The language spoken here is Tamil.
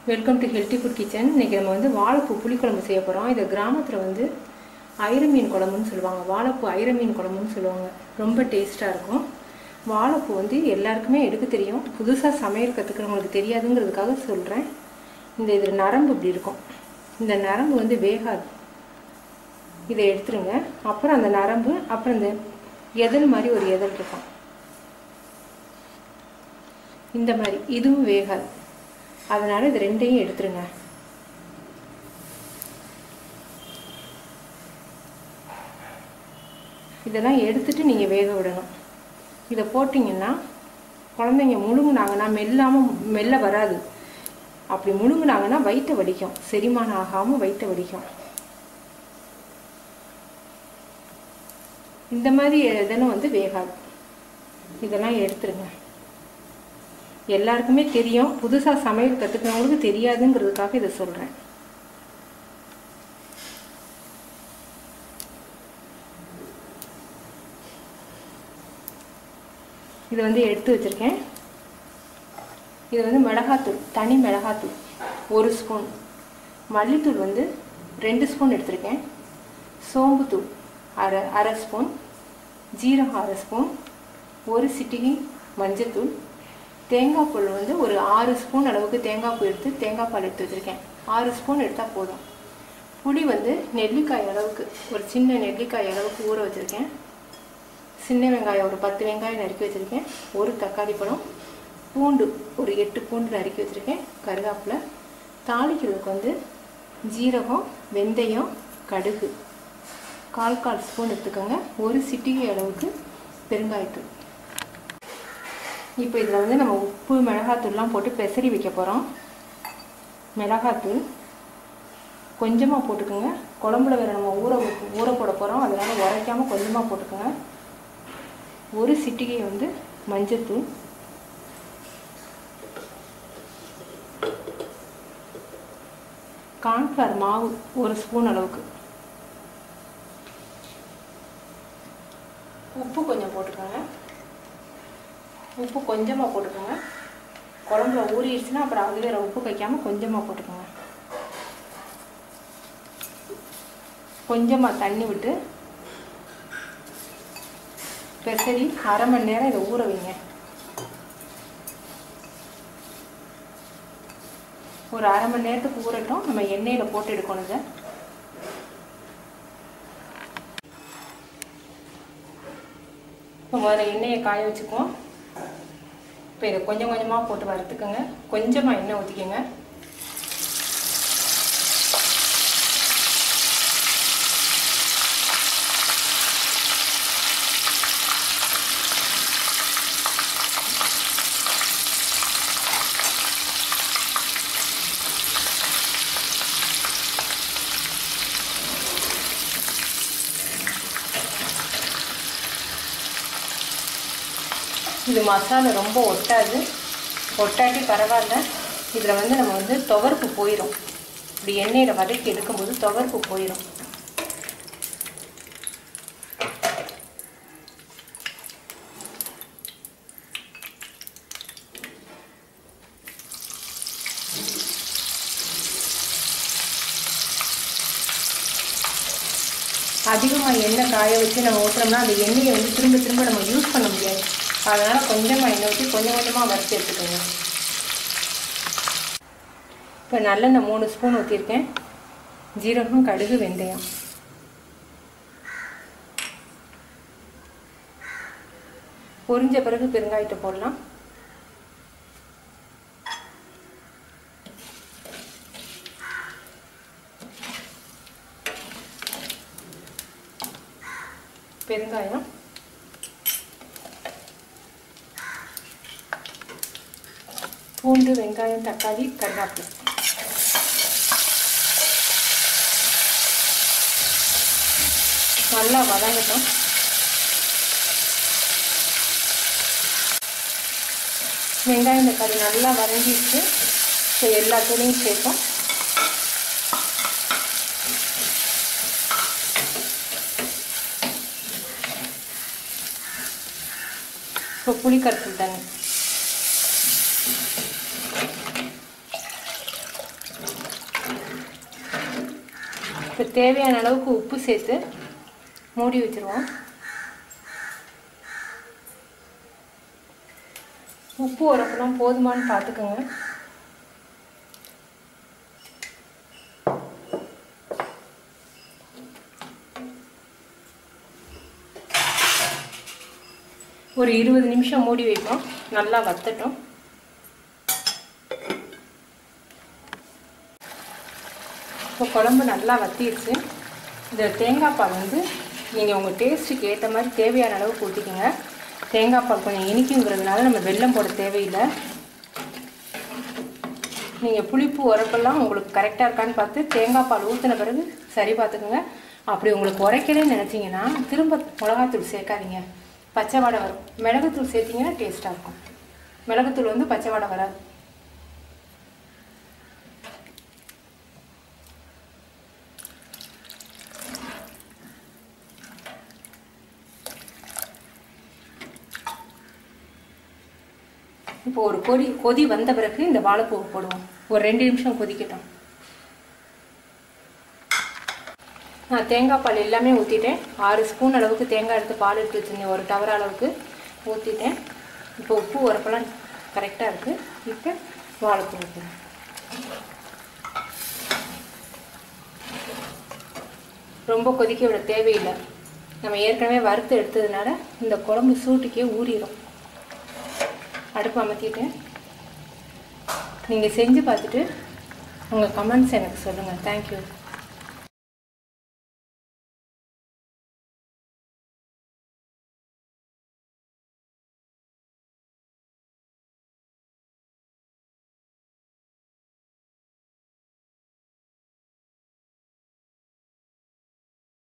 welcome to healthy food kitchen இன்றைக்கி நம்ம வந்து வாழைப்பூ புளிக்குழம்பு செய்ய போகிறோம் இதை கிராமத்தில் வந்து ஐர மீன் குழம்புன்னு சொல்லுவாங்க வாழைப்பூ ஐர மீன் குழம்புன்னு சொல்லுவாங்க ரொம்ப டேஸ்ட்டாக இருக்கும் வாழைப்பூ வந்து எல்லாருக்குமே எடுக்க தெரியும் புதுசாக சமையல் கற்றுக்கிறவங்களுக்கு தெரியாதுங்கிறதுக்காக சொல்கிறேன் இந்த இதில் நரம்பு இப்படி இருக்கும் இந்த நரம்பு வந்து வேகாது இதை எடுத்துருங்க அப்புறம் அந்த நரம்பு அப்புறம் இந்த எதல் மாதிரி ஒரு எதல் இருக்கும் இந்த மாதிரி இதுவும் வேகாது அதனால் இது ரெண்டையும் எடுத்துருங்க இதெல்லாம் எடுத்துட்டு நீங்கள் வேக விடணும் இதை போட்டிங்கன்னா குழந்தைங்க முழுங்குனாங்கன்னா மெல்லாமல் மெல்ல வராது அப்படி முழுங்குனாங்கன்னா வயிற்றை வடிக்கும் செரிமானம் ஆகாமல் வயிற்றை வடிக்கும் இந்த மாதிரி இதெல்லாம் வந்து வேகாது இதெல்லாம் எடுத்துருங்க எல்லாருக்குமே தெரியும் புதுசாக சமையல் கற்றுக்கிறவங்களுக்கு தெரியாதுங்கிறதுக்காக இதை சொல்கிறேன் இது வந்து எடுத்து வச்சுருக்கேன் இது வந்து மிளகாத்தூள் தனி மிளகாத்தூள் ஒரு ஸ்பூன் மல்லித்தூள் வந்து ரெண்டு ஸ்பூன் எடுத்திருக்கேன் சோம்புத்தூள் அரை அரை ஸ்பூன் ஜீரகம் அரை ஸ்பூன் ஒரு சிட்டிகை மஞ்சத்தூள் தேங்காய் பால் வந்து ஒரு ஆறு ஸ்பூன் அளவுக்கு தேங்காய் பூ எடுத்து தேங்காய் பால் எடுத்து வச்சுருக்கேன் ஆறு ஸ்பூன் எடுத்தால் போதும் புளி வந்து நெல்லிக்காய் அளவுக்கு ஒரு சின்ன நெல்லிக்காய் அளவுக்கு ஊற வச்சுருக்கேன் சின்ன வெங்காயம் ஒரு பத்து வெங்காயம் நறுக்கி வச்சுருக்கேன் ஒரு தக்காளி பழம் பூண்டு ஒரு எட்டு பூண்டு நறுக்கி வச்சுருக்கேன் கருவேப்பிலை தாளிக்கிறதுக்கு வந்து ஜீரகம் வெந்தயம் கடுகு கால் கால் ஸ்பூன் எடுத்துக்கோங்க ஒரு சிட்டிகை அளவுக்கு பெருங்காயத்தூள் இப்போ இதில் வந்து நம்ம உப்பு மிளகாத்தூள்லாம் போட்டு பெசரி வைக்க போகிறோம் மிளகாத்தூள் கொஞ்சமாக போட்டுக்கோங்க குழம்புல வேறு நம்ம ஊற ஊற போட போகிறோம் அதனால் உரைக்காமல் கொஞ்சமாக போட்டுக்கோங்க ஒரு சிட்டிகை வந்து மஞ்சத்தூள் கார்ன்ஃப்ளவர் மாவு ஒரு ஸ்பூன் அளவுக்கு உப்பு கொஞ்சம் போட்டுக்கோங்க உப்பு கொஞ்சமாக போட்டுக்கோங்க குழம்புல ஊறிடுச்சுன்னா அப்புறம் அது வேறு உப்பு வைக்காமல் கொஞ்சமாக போட்டுக்கோங்க கொஞ்சமாக தண்ணி விட்டு பெசரி அரை மணி நேரம் இதை ஊற வைங்க ஒரு அரை மணி நேரத்துக்கு ஊறட்டும் நம்ம எண்ணெயில் போட்டு எடுக்கணும் இதை இப்போ முதல்ல எண்ணெயை காய வச்சுக்குவோம் இப்போ இதை கொஞ்சம் கொஞ்சமாக போட்டு வறுத்துக்கோங்க கொஞ்சமாக எண்ணெய் ஊற்றிக்கோங்க இது மசாலா ரொம்ப ஒட்டாது ஒட்டாட்டி பரவாயில்ல இதில் வந்து நம்ம வந்து துவர்ப்பு போயிடும் இப்படி எண்ணெயில் வதக்கி எடுக்கும்போது துவர்ப்பு போயிடும் அதிகமாக எண்ணெய் காய வச்சு நம்ம ஊற்றுறோம்னா அந்த எண்ணெயை வந்து திரும்ப திரும்ப நம்ம யூஸ் பண்ண முடியாது அதனால் கொஞ்சமாக எண்ணெய் ஊற்றி கொஞ்சம் கொஞ்சமாக வறுத்து எடுத்துக்கோங்க இப்போ நல்லெண்ணெய் மூணு ஸ்பூன் ஊற்றிருக்கேன் ஜீரகம் கடுகு வெந்தயம் பொரிஞ்ச பிறகு பெருங்காயத்தை போடலாம் பெருங்காயம் பூண்டு வெங்காயம் தக்காளி கருவேப்பிலை நல்லா வதங்கட்டும் வெங்காயம் தக்காளி நல்லா வதங்கிடுச்சு ஸோ எல்லா தூளையும் சேர்ப்போம் இப்போ புளி கரைசல் தண்ணி இப்போ தேவையான அளவுக்கு உப்பு சேர்த்து மூடி வச்சுருவோம் உப்பு உரப்பெல்லாம் போதுமான்னு பார்த்துக்கோங்க ஒரு இருபது நிமிஷம் மூடி வைப்போம் நல்லா வத்தட்டும் இப்போ குழம்பு நல்லா வத்திடுச்சு இந்த தேங்காய் பால் வந்து நீங்கள் உங்கள் டேஸ்ட்டுக்கு ஏற்ற மாதிரி தேவையான அளவுக்கு ஊற்றிக்கோங்க தேங்காய் பால் கொஞ்சம் இனிக்குங்கிறதுனால நம்ம வெல்லம் போட தேவையில்லை நீங்கள் புளிப்பு உரப்பெல்லாம் உங்களுக்கு கரெக்டாக இருக்கான்னு பார்த்து தேங்காய் பால் ஊற்றின பிறகு சரி பார்த்துக்கோங்க அப்படி உங்களுக்கு உரைக்கலன்னு நினச்சிங்கன்னா திரும்ப மிளகாத்தூள் சேர்க்காதீங்க பச்சை வடை வரும் மிளகுத்தூள் சேர்த்திங்கன்னா டேஸ்ட்டாக இருக்கும் மிளகுத்தூள் வந்து பச்சை வடை வராது இப்போ ஒரு கொதி கொதி வந்த பிறகு இந்த வாழைப்பூவை போடுவோம் ஒரு ரெண்டு நிமிஷம் கொதிக்கட்டும் நான் தேங்காய் பால் எல்லாமே ஊற்றிட்டேன் ஆறு ஸ்பூன் அளவுக்கு தேங்காய் எடுத்து பால் எடுத்து வச்சுருந்தேன் ஒரு டவர் அளவுக்கு ஊற்றிட்டேன் இப்போ உப்பு உரப்பெல்லாம் கரெக்டாக இருக்குது இப்போ வாழைப்பூ ஊற்றுறேன் ரொம்ப கொதிக்க விட தேவையில்லை நம்ம ஏற்கனவே வறுத்து எடுத்ததுனால இந்த குழம்பு சூட்டுக்கே ஊறிடும் அடுப்பு அமர்த்திட்டேன் நீங்கள் செஞ்சு பார்த்துட்டு உங்கள் கமெண்ட்ஸ் எனக்கு சொல்லுங்கள் தேங்க்யூ